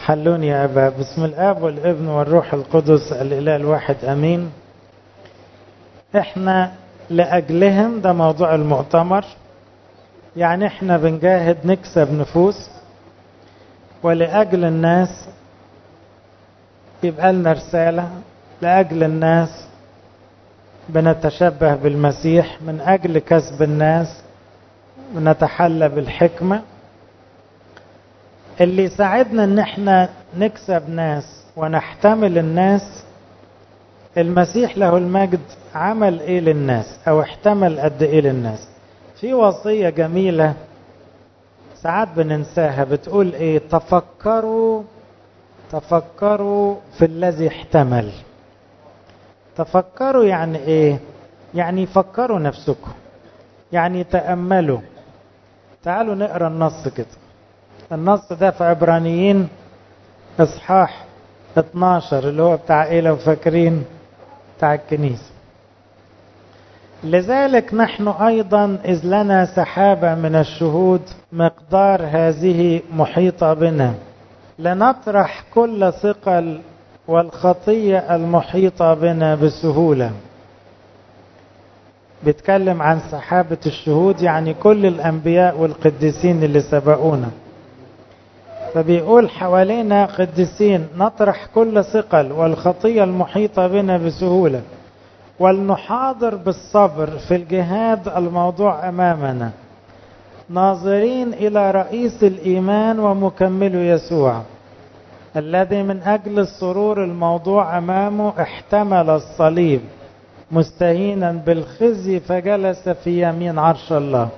حلون يا أبا بسم الآب والابن والروح القدس الإله الواحد أمين احنا لأجلهم ده موضوع المؤتمر يعني احنا بنجاهد نكسب نفوس ولأجل الناس يبقى لنا رسالة لأجل الناس بنتشبه بالمسيح من أجل كسب الناس بنتحلى بالحكمة اللي يساعدنا ان احنا نكسب ناس ونحتمل الناس المسيح له المجد عمل ايه للناس او احتمل قد ايه للناس في وصية جميلة ساعات بننساها بتقول ايه تفكروا تفكروا في الذي احتمل تفكروا يعني ايه يعني فكروا نفسكم يعني تأملوا تعالوا نقرا النص كده النص ده في عبرانيين اصحاح 12 اللي هو بتاع ايه لو فاكرين بتاع الكنيسه لذلك نحن ايضا اذ لنا سحابه من الشهود مقدار هذه محيطه بنا لنطرح كل ثقل والخطيه المحيطه بنا بسهوله بيتكلم عن سحابه الشهود يعني كل الانبياء والقديسين اللي سبقونا فبيقول حوالينا قديسين نطرح كل ثقل والخطيه المحيطه بنا بسهوله ولنحاضر بالصبر في الجهاد الموضوع امامنا ناظرين الى رئيس الايمان ومكمله يسوع الذي من اجل السرور الموضوع امامه احتمل الصليب مستهينا بالخزي فجلس في يمين عرش الله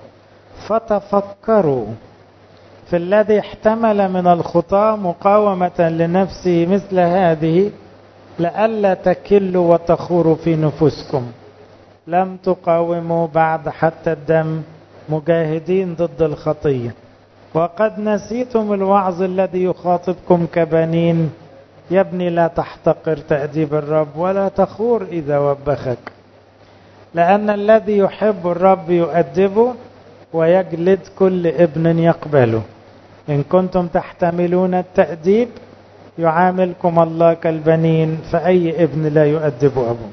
فتفكروا في الذي احتمل من الخطى مقاومة لنفسه مثل هذه لئلا تكلوا وتخوروا في نفوسكم لم تقاوموا بعد حتى الدم مجاهدين ضد الخطية وقد نسيتم الوعظ الذي يخاطبكم كبنين يا ابني لا تحتقر تأديب الرب ولا تخور إذا وبخك لأن الذي يحب الرب يؤدبه ويجلد كل ابن يقبله إن كنتم تحتملون التأديب يعاملكم الله كالبنين فأي ابن لا يؤدب أبوه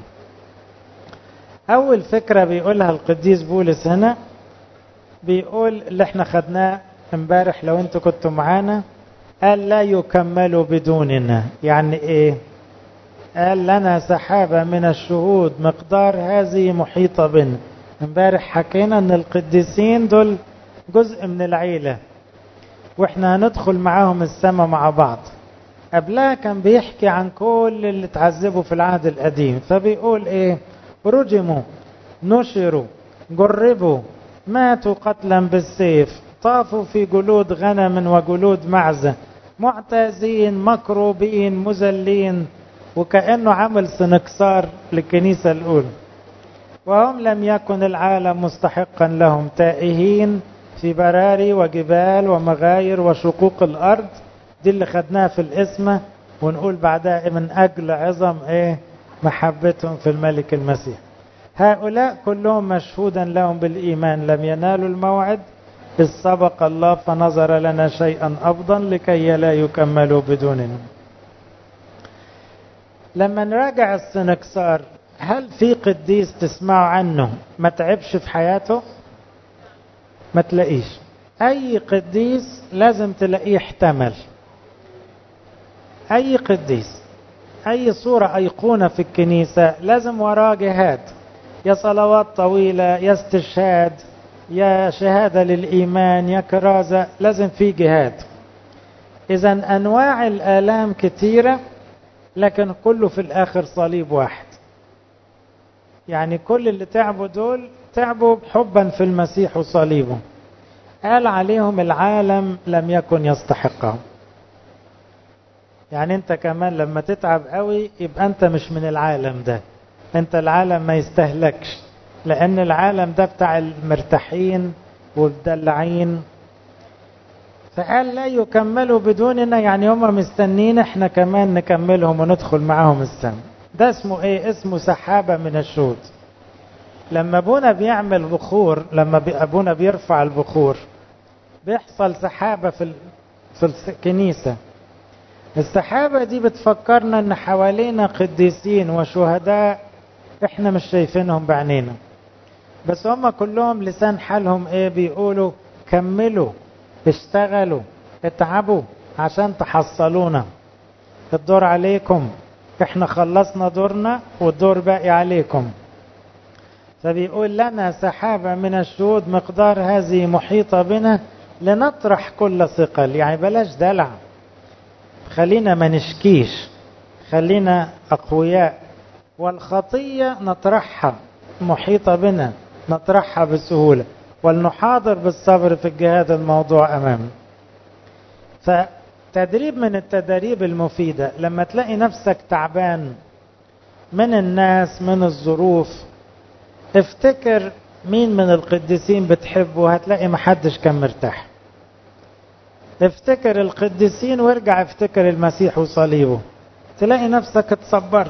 أول فكرة بيقولها القديس بولس هنا بيقول اللي احنا خدناه امبارح لو انتوا كنتوا معانا قال لا يكملوا بدوننا يعني ايه قال لنا سحابة من الشهود مقدار هذه محيطة بنا امبارح حكينا ان القديسين دول جزء من العيلة واحنا هندخل معاهم السماء مع بعض قبلها كان بيحكي عن كل اللي اتعذبوا في العهد القديم فبيقول ايه رجموا نشروا جربوا ماتوا قتلا بالسيف طافوا في جلود غنم وجلود معزة معتازين مكروبين مذلين وكأنه عمل سنكسار للكنيسة الأولى وهم لم يكن العالم مستحقا لهم تائهين في براري وجبال ومغاير وشقوق الأرض دي اللي خدناها في الاسمة ونقول بعدها من أجل عظم إيه محبتهم في الملك المسيح هؤلاء كلهم مشهودا لهم بالإيمان لم ينالوا الموعد إذ سبق الله فنظر لنا شيئا أفضل لكي لا يكملوا بدوننا لما نراجع السنكسار هل في قديس تسمعوا عنه ما تعبش في حياته ما تلاقيش اي قديس لازم تلاقيه احتمل اي قديس اي صورة ايقونة في الكنيسة لازم وراه جهاد يا صلوات طويلة يا استشهاد يا شهادة للإيمان يا كرازة لازم في جهاد إذا أنواع الآلام كثيرة لكن كله في الآخر صليب واحد يعني كل اللي تعبوا دول تعبوا حبا في المسيح وصليبه قال عليهم العالم لم يكن يستحقهم يعني انت كمان لما تتعب قوي يبقى انت مش من العالم ده انت العالم ما يستهلكش لان العالم ده بتاع المرتاحين والدلعين فقال لا يكملوا بدوننا يعني هم مستنين احنا كمان نكملهم وندخل معاهم السماء ده اسمه ايه اسمه سحابة من الشهود لما ابونا بيعمل بخور لما ابونا بيرفع البخور بيحصل سحابة في في الكنيسة السحابة دي بتفكرنا ان حوالينا قديسين وشهداء احنا مش شايفينهم بعينينا بس هم كلهم لسان حالهم ايه بيقولوا كملوا اشتغلوا اتعبوا عشان تحصلونا الدور عليكم احنا خلصنا دورنا والدور باقي عليكم فبيقول لنا سحابة من الشهود مقدار هذه محيطة بنا لنطرح كل ثقل يعني بلاش دلع خلينا ما نشكيش خلينا أقوياء والخطية نطرحها محيطة بنا نطرحها بسهولة ولنحاضر بالصبر في الجهاد الموضوع أمامنا فتدريب من التدريب المفيدة لما تلاقي نفسك تعبان من الناس من الظروف افتكر مين من القديسين بتحبه هتلاقي محدش كان مرتاح افتكر القديسين وارجع افتكر المسيح وصليبه تلاقي نفسك اتصبرت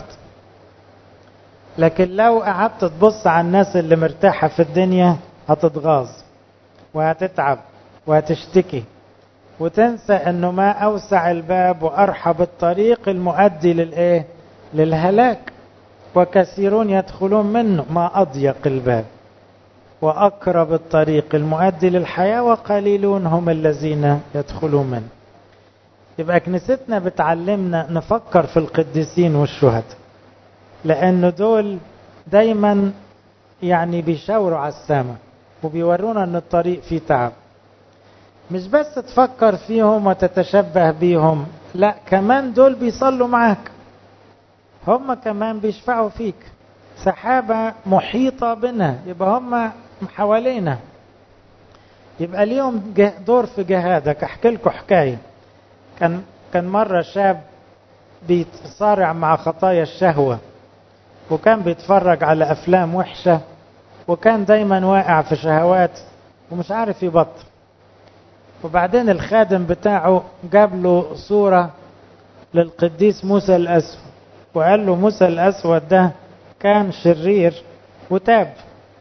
لكن لو قعدت تبص على الناس اللي مرتاحة في الدنيا هتتغاظ وهتتعب وهتشتكي وتنسى انه ما اوسع الباب وارحب الطريق المؤدي للايه للهلاك وكثيرون يدخلون منه ما اضيق الباب واقرب الطريق المؤدي للحياه وقليلون هم الذين يدخلون منه يبقى كنيستنا بتعلمنا نفكر في القديسين والشهداء لأن دول دايما يعني بيشاوروا على السماء وبيورونا ان الطريق فيه تعب مش بس تفكر فيهم وتتشبه بيهم لا كمان دول بيصلوا معاك هم كمان بيشفعوا فيك سحابة محيطة بنا يبقى هم حوالينا يبقى ليهم دور في جهادك احكي لكم حكاية كان كان مرة شاب بيتصارع مع خطايا الشهوة وكان بيتفرج على افلام وحشة وكان دايما واقع في شهوات ومش عارف يبطل وبعدين الخادم بتاعه جاب له صورة للقديس موسى الأسود وقال له موسى الأسود ده كان شرير وتاب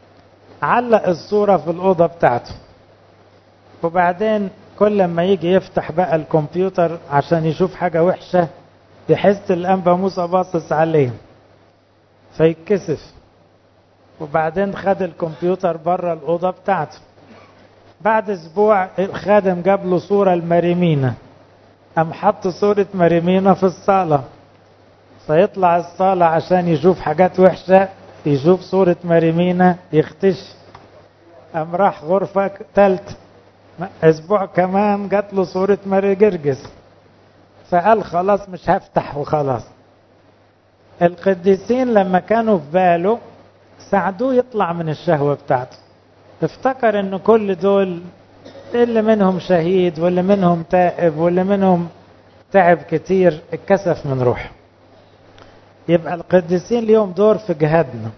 علق الصورة في الأوضة بتاعته وبعدين كل ما يجي يفتح بقى الكمبيوتر عشان يشوف حاجة وحشة يحس الأنبا موسى باصص عليه فيتكسف وبعدين خد الكمبيوتر بره الأوضة بتاعته بعد أسبوع الخادم جاب له صورة المريمينة قام حط صورة مريمينة في الصالة فيطلع الصالة عشان يشوف حاجات وحشة يشوف صورة مريمينة يختش قام راح غرفة تالت أسبوع كمان جات له صورة ماري جرجس فقال خلاص مش هفتح وخلاص القديسين لما كانوا في باله ساعدوه يطلع من الشهوة بتاعته افتكر ان كل دول اللي منهم شهيد واللي منهم تائب واللي منهم تعب كتير اتكسف من روحه يبقى القديسين ليهم دور في جهادنا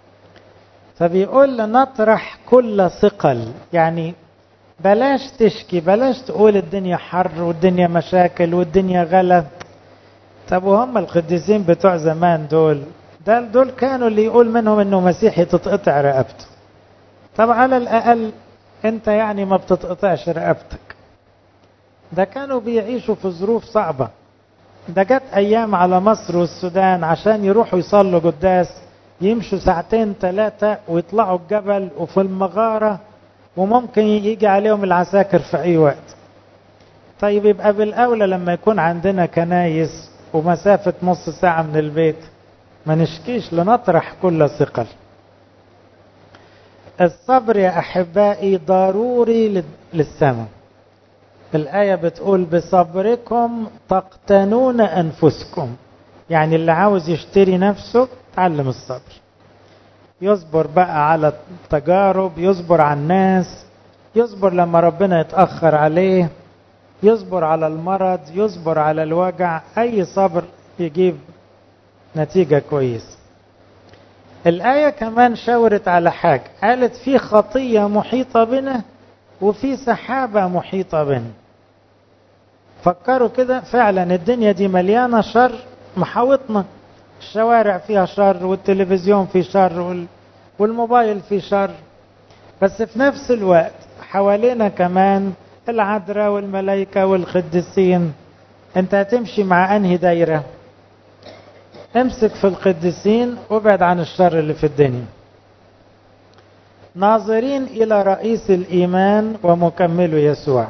فبيقول نطرح كل ثقل يعني بلاش تشكي بلاش تقول الدنيا حر والدنيا مشاكل والدنيا غلا طب وهم القديسين بتوع زمان دول ده دول كانوا اللي يقول منهم انه مسيحي تتقطع رقبته طب على الاقل انت يعني ما بتتقطعش رقبتك ده كانوا بيعيشوا في ظروف صعبة ده جت ايام على مصر والسودان عشان يروحوا يصلوا قداس يمشوا ساعتين ثلاثة ويطلعوا الجبل وفي المغارة وممكن يجي عليهم العساكر في اي وقت طيب يبقى بالاولى لما يكون عندنا كنايس ومسافة نص ساعة من البيت ما نشكيش لنطرح كل ثقل الصبر يا أحبائي ضروري للسماء الآية بتقول بصبركم تقتنون أنفسكم يعني اللي عاوز يشتري نفسه تعلم الصبر يصبر بقى على التجارب يصبر على الناس يصبر لما ربنا يتأخر عليه يصبر على المرض يصبر على الوجع أي صبر يجيب نتيجة كويس الآية كمان شاورت على حاجة قالت في خطية محيطة بنا وفي سحابة محيطة بنا فكروا كده فعلا الدنيا دي مليانة شر محاوطنا الشوارع فيها شر والتلفزيون فيه شر والموبايل فيه شر بس في نفس الوقت حوالينا كمان العذراء والملائكة والقديسين انت هتمشي مع انهي دايرة امسك في القديسين وابعد عن الشر اللي في الدنيا ناظرين الى رئيس الايمان ومكمله يسوع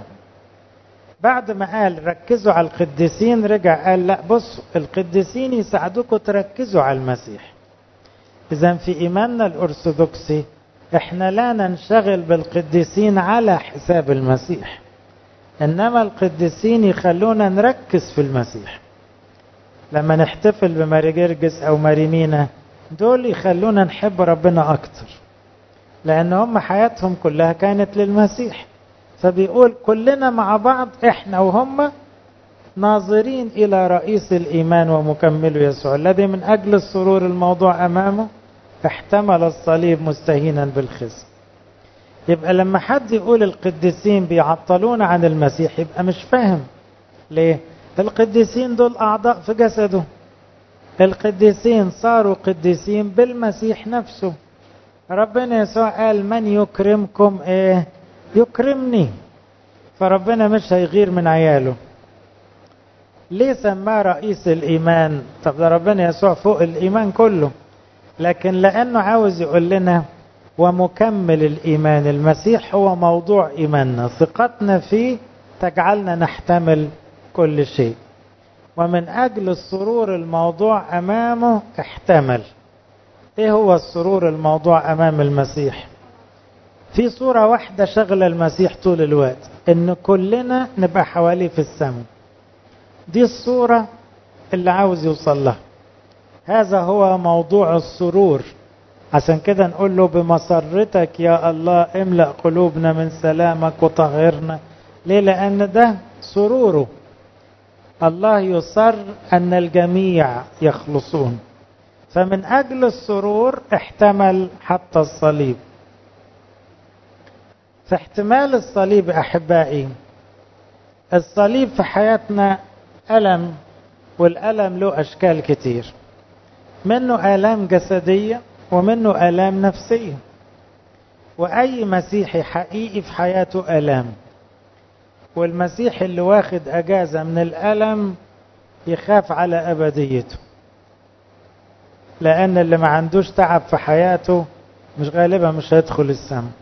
بعد ما قال ركزوا على القديسين رجع قال لا بصوا القديسين يساعدوكم تركزوا على المسيح اذا في ايماننا الارثوذكسي احنا لا ننشغل بالقديسين على حساب المسيح انما القديسين يخلونا نركز في المسيح لما نحتفل بماري جرجس او ماري مينا دول يخلونا نحب ربنا اكتر لان هم حياتهم كلها كانت للمسيح فبيقول كلنا مع بعض احنا وهم ناظرين الى رئيس الايمان ومكمله يسوع الذي من اجل السرور الموضوع امامه احتمل الصليب مستهينا بالخزي يبقى لما حد يقول القديسين بيعطلون عن المسيح يبقى مش فاهم ليه القديسين دول اعضاء في جسده القديسين صاروا قديسين بالمسيح نفسه ربنا يسوع قال من يكرمكم ايه يكرمني فربنا مش هيغير من عياله ليه سماه رئيس الايمان طب ده ربنا يسوع فوق الايمان كله لكن لانه عاوز يقول لنا ومكمل الايمان المسيح هو موضوع ايماننا ثقتنا فيه تجعلنا نحتمل كل شيء ومن اجل السرور الموضوع امامه احتمل ايه هو السرور الموضوع امام المسيح في صورة واحدة شغلة المسيح طول الوقت ان كلنا نبقى حواليه في السماء دي الصورة اللي عاوز يوصل لها هذا هو موضوع السرور عشان كده نقول له بمسرتك يا الله املأ قلوبنا من سلامك وطهرنا ليه لأن ده سروره الله يصر أن الجميع يخلصون فمن أجل السرور احتمل حتى الصليب في احتمال الصليب أحبائي الصليب في حياتنا ألم والألم له أشكال كتير منه آلام جسدية ومنه آلام نفسية وأي مسيحي حقيقي في حياته آلام والمسيح اللي واخد أجازة من الألم يخاف على أبديته لأن اللي ما عندوش تعب في حياته مش غالبا مش هيدخل السماء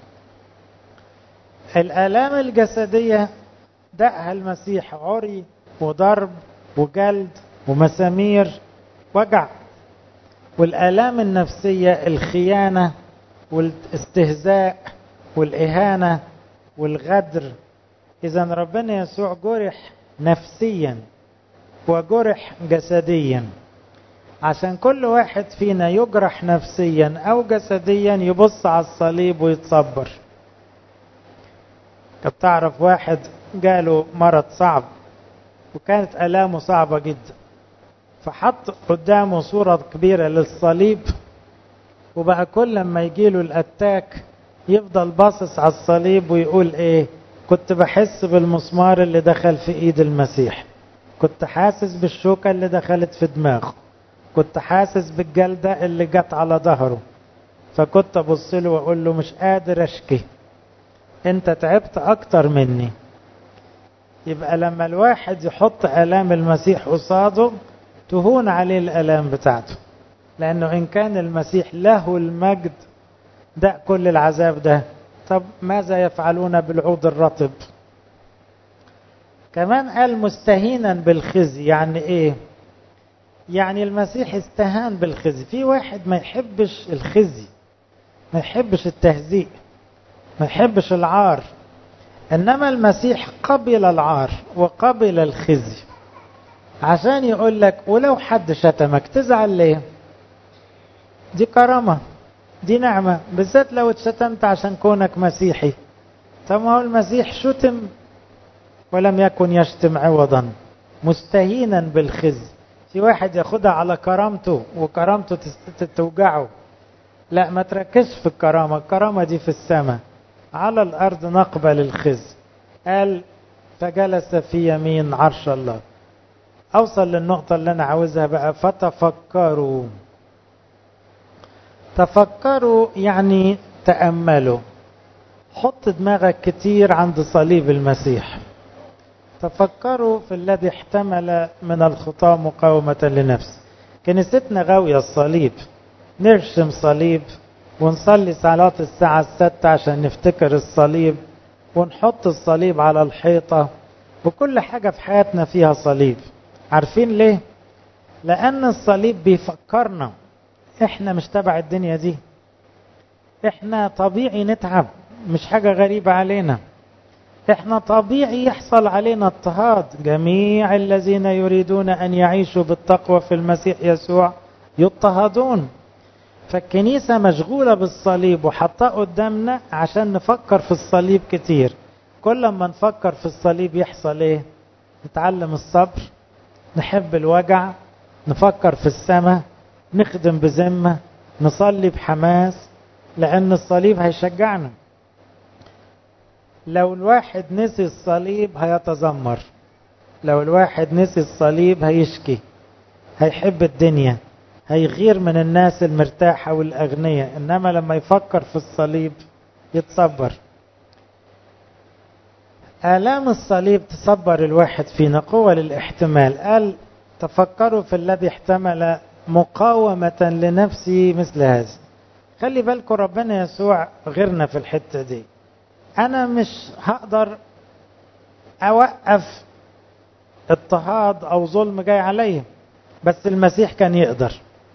الآلام الجسدية دقها المسيح عري وضرب وجلد ومسامير وجع والآلام النفسية الخيانة والاستهزاء والإهانة والغدر إذا ربنا يسوع جرح نفسيا وجرح جسديا عشان كل واحد فينا يجرح نفسيا أو جسديا يبص على الصليب ويتصبر كنت تعرف واحد جاله مرض صعب وكانت آلامه صعبة جدا فحط قدامه صورة كبيرة للصليب وبقى كل لما يجيله الأتاك يفضل باصص على الصليب ويقول ايه كنت بحس بالمسمار اللي دخل في ايد المسيح كنت حاسس بالشوكة اللي دخلت في دماغه كنت حاسس بالجلدة اللي جت على ظهره فكنت ابص له واقول له مش قادر اشكي انت تعبت اكتر مني يبقى لما الواحد يحط الام المسيح قصاده تهون عليه الالام بتاعته لانه ان كان المسيح له المجد ده كل العذاب ده طب ماذا يفعلون بالعود الرطب كمان قال مستهينا بالخزي يعني ايه يعني المسيح استهان بالخزي في واحد ما يحبش الخزي ما يحبش التهزيء ما يحبش العار انما المسيح قبل العار وقبل الخزي عشان يقول لك ولو حد شتمك تزعل ليه دي كرامة دي نعمة بالذات لو اتشتمت عشان كونك مسيحي طب ما هو المسيح شتم ولم يكن يشتم عوضا مستهينا بالخزي في واحد ياخدها على كرامته وكرامته توجعه لا ما تركزش في الكرامة الكرامة دي في السماء على الأرض نقبل الخزي قال فجلس في يمين عرش الله أوصل للنقطة اللي أنا عاوزها بقى فتفكروا تفكروا يعني تأملوا حط دماغك كتير عند صليب المسيح تفكروا في الذي احتمل من الخطاة مقاومة لنفسه كنيستنا غاوية الصليب نرسم صليب ونصلي صلاة الساعة الستة عشان نفتكر الصليب ونحط الصليب على الحيطة وكل حاجة في حياتنا فيها صليب عارفين ليه؟ لأن الصليب بيفكرنا احنا مش تبع الدنيا دي احنا طبيعي نتعب مش حاجة غريبة علينا احنا طبيعي يحصل علينا اضطهاد جميع الذين يريدون ان يعيشوا بالتقوى في المسيح يسوع يضطهدون فالكنيسة مشغولة بالصليب وحطاه قدامنا عشان نفكر في الصليب كتير كل ما نفكر في الصليب يحصل ايه نتعلم الصبر نحب الوجع نفكر في السماء نخدم بذمة نصلي بحماس لأن الصليب هيشجعنا لو الواحد نسي الصليب هيتذمر لو الواحد نسي الصليب هيشكي هيحب الدنيا هيغير من الناس المرتاحة والأغنياء إنما لما يفكر في الصليب يتصبر آلام الصليب تصبر الواحد فينا قوة للاحتمال قال تفكروا في الذي احتمل مقاومة لنفسه مثل هذا خلي بالكم ربنا يسوع غيرنا في الحتة دي أنا مش هقدر أوقف اضطهاد أو ظلم جاي عليا بس المسيح كان يقدر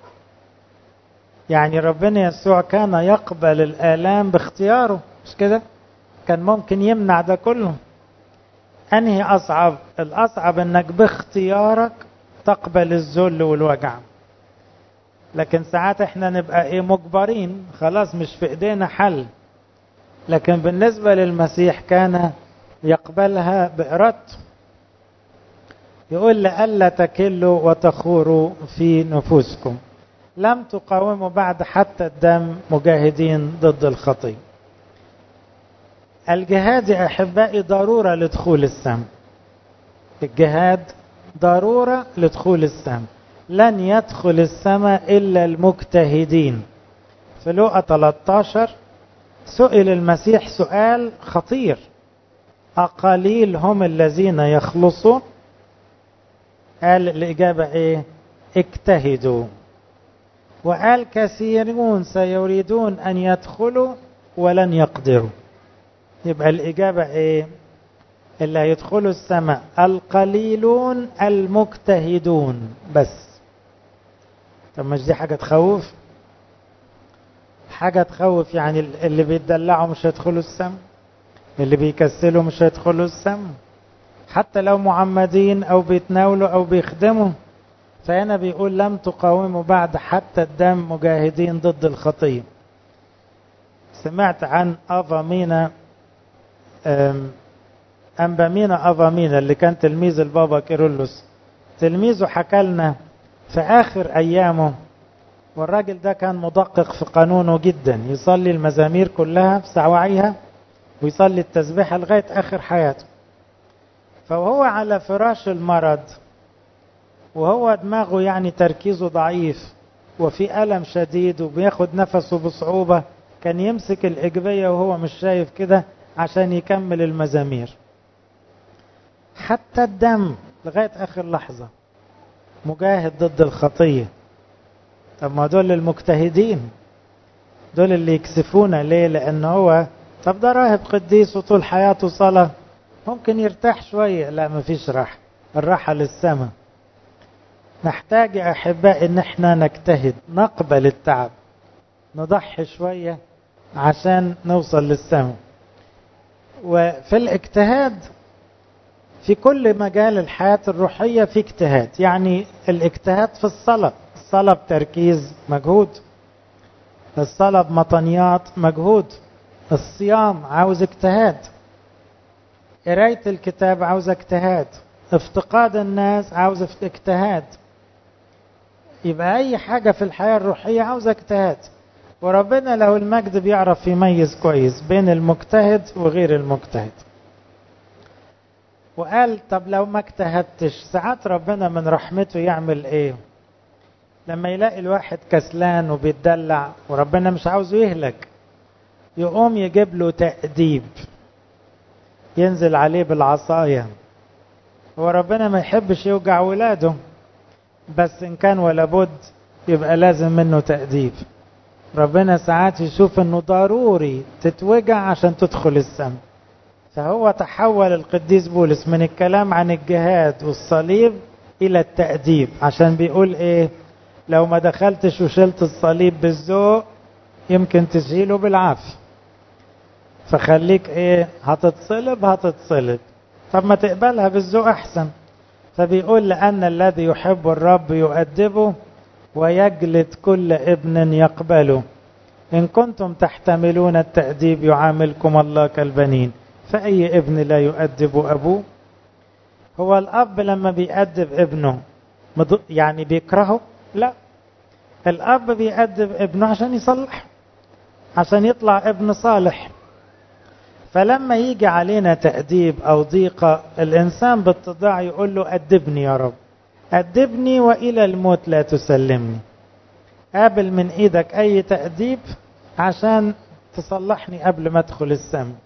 يعني ربنا يسوع كان يقبل الآلام باختياره مش كده كان ممكن يمنع ده كله أنهي أصعب الأصعب أنك باختيارك تقبل الذل والوجع لكن ساعات احنا نبقى ايه مجبرين خلاص مش في ايدينا حل لكن بالنسبة للمسيح كان يقبلها بإرادته يقول لألا تكلوا وتخوروا في نفوسكم لم تقاوموا بعد حتى الدم مجاهدين ضد الخطية الجهاد يا أحبائي ضرورة لدخول السم الجهاد ضرورة لدخول السم لن يدخل السماء إلا المجتهدين في لقى 13 سئل المسيح سؤال خطير أقليل هم الذين يخلصون قال الإجابة إيه اجتهدوا وقال كثيرون سيريدون أن يدخلوا ولن يقدروا يبقى الإجابة إيه اللي هيدخلوا السماء القليلون المجتهدون بس طب مش دي حاجة تخوف حاجة تخوف يعني اللي بيتدلعوا مش هيدخلوا السم اللي بيكسلوا مش هيدخلوا السم حتى لو معمدين او بيتناولوا او بيخدموا فهنا بيقول لم تقاوموا بعد حتى الدم مجاهدين ضد الخطية سمعت عن أفامينا أنبامينا أفامينا اللي كان تلميذ البابا كيرلس تلميذه حكى لنا في آخر أيامه والراجل ده كان مدقق في قانونه جدا يصلي المزامير كلها في سواعيها ويصلي التسبيحة لغاية آخر حياته فوهو على فراش المرض وهو دماغه يعني تركيزه ضعيف وفي ألم شديد وبياخد نفسه بصعوبة كان يمسك الإجبية وهو مش شايف كده عشان يكمل المزامير حتى الدم لغاية آخر لحظة مجاهد ضد الخطية طب ما دول المجتهدين دول اللي يكسفونا ليه لأن هو طب ده راهب قديس وطول حياته صلاة ممكن يرتاح شوية لا مفيش راحة الراحة للسماء نحتاج يا أحبائي إن احنا نجتهد نقبل التعب نضحي شوية عشان نوصل للسماء وفي الاجتهاد في كل مجال الحياة الروحية في اجتهاد يعني الاجتهاد في الصلاة الصلاة بتركيز مجهود الصلاة بمطنيات مجهود الصيام عاوز اجتهاد قراية الكتاب عاوز اجتهاد افتقاد الناس عاوز اجتهاد يبقى أي حاجة في الحياة الروحية عاوز اجتهاد وربنا له المجد بيعرف يميز كويس بين المجتهد وغير المجتهد وقال طب لو ما اجتهدتش ساعات ربنا من رحمته يعمل ايه لما يلاقي الواحد كسلان وبيتدلع وربنا مش عاوزه يهلك يقوم يجيب له تأديب ينزل عليه بالعصاية هو ربنا ما يحبش يوجع ولاده بس إن كان ولا بد يبقى لازم منه تأديب ربنا ساعات يشوف انه ضروري تتوجع عشان تدخل السماء فهو تحول القديس بولس من الكلام عن الجهاد والصليب الى التأديب عشان بيقول ايه لو ما دخلتش وشلت الصليب بالذوق يمكن تشيله بالعافية فخليك ايه هتتصلب هتتصلب طب ما تقبلها بالذوق احسن فبيقول لأن الذي يحب الرب يؤدبه ويجلد كل ابن يقبله إن كنتم تحتملون التأديب يعاملكم الله كالبنين فأي ابن لا يؤدب أبوه هو الأب لما بيأدب ابنه يعني بيكرهه لا الأب بيأدب ابنه عشان يصلح عشان يطلع ابن صالح فلما يجي علينا تأديب أو ضيقة الإنسان بالتضاع يقول له أدبني يا رب أدبني وإلى الموت لا تسلمني قابل من إيدك أي تأديب عشان تصلحني قبل ما أدخل السماء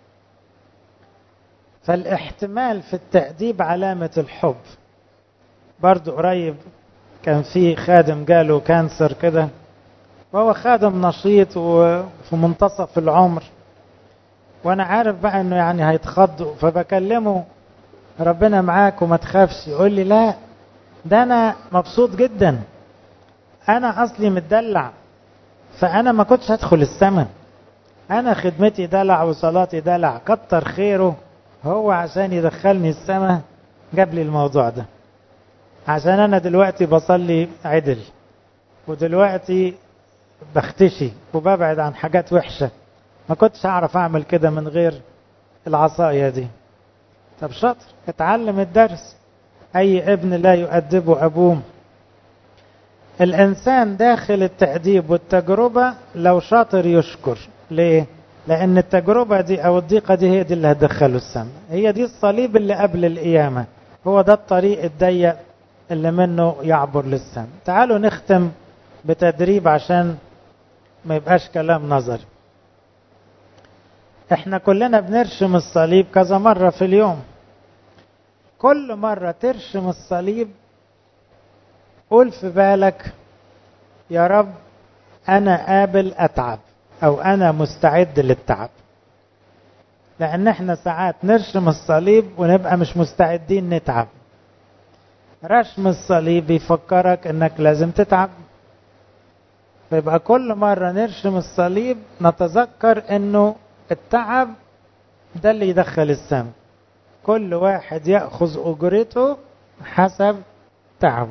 فالاحتمال في التأديب علامة الحب برضو قريب كان في خادم جاله كانسر كده وهو خادم نشيط وفي منتصف العمر وانا عارف بقى انه يعني هيتخض فبكلمه ربنا معاك وما تخافش يقول لي لا ده انا مبسوط جدا انا اصلي متدلع فانا ما كنتش هدخل السماء انا خدمتي دلع وصلاتي دلع كتر خيره هو عشان يدخلني السماء جاب لي الموضوع ده عشان انا دلوقتي بصلي عدل ودلوقتي بختشي وببعد عن حاجات وحشه ما كنتش اعرف اعمل كده من غير العصايه دي طب شاطر اتعلم الدرس اي ابن لا يؤدبه ابوه الانسان داخل التاديب والتجربه لو شاطر يشكر ليه لان التجربه دي او الضيقه دي هي دي اللي هتدخله السماء هي دي الصليب اللي قبل القيامه هو ده الطريق الضيق اللي منه يعبر للسماء تعالوا نختم بتدريب عشان ما يبقاش كلام نظري احنا كلنا بنرشم الصليب كذا مرة في اليوم كل مرة ترشم الصليب قول في بالك يا رب انا قابل اتعب او انا مستعد للتعب لان احنا ساعات نرشم الصليب ونبقى مش مستعدين نتعب رشم الصليب بيفكرك انك لازم تتعب فيبقى كل مرة نرشم الصليب نتذكر انه التعب ده اللي يدخل السماء كل واحد يأخذ أجرته حسب تعبه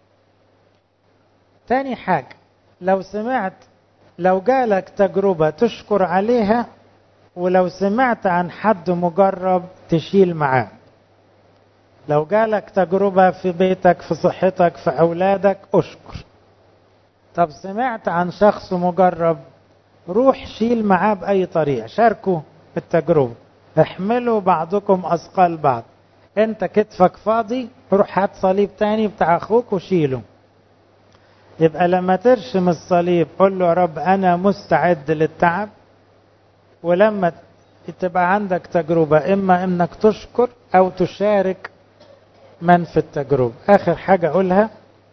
تاني حاجة لو سمعت لو جالك تجربة تشكر عليها ولو سمعت عن حد مجرب تشيل معاه لو جالك تجربة في بيتك في صحتك في أولادك أشكر طب سمعت عن شخص مجرب روح شيل معاه بأي طريقة شاركوا التجربة احملوا بعضكم أثقال بعض انت كتفك فاضي روح هات صليب تاني بتاع اخوك وشيله يبقى لما ترشم الصليب قول له يا رب انا مستعد للتعب ولما تبقى عندك تجربة اما انك تشكر او تشارك من في التجربة اخر حاجة اقولها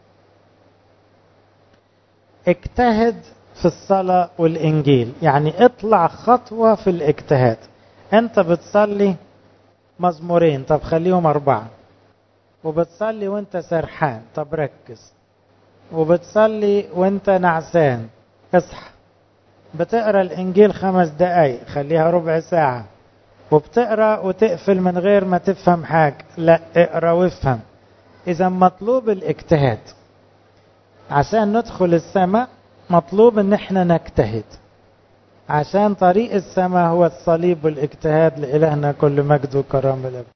اجتهد في الصلاة والإنجيل يعني اطلع خطوة في الاجتهاد أنت بتصلي مزمورين طب خليهم أربعة وبتصلي وأنت سرحان طب ركز وبتصلي وأنت نعسان اصحى بتقرا الإنجيل خمس دقايق خليها ربع ساعة وبتقرا وتقفل من غير ما تفهم حاجة لا اقرا وافهم إذا مطلوب الاجتهاد عشان ندخل السماء مطلوب ان احنا نجتهد عشان طريق السماء هو الصليب والاجتهاد لإلهنا كل مجد وكرامة الأبد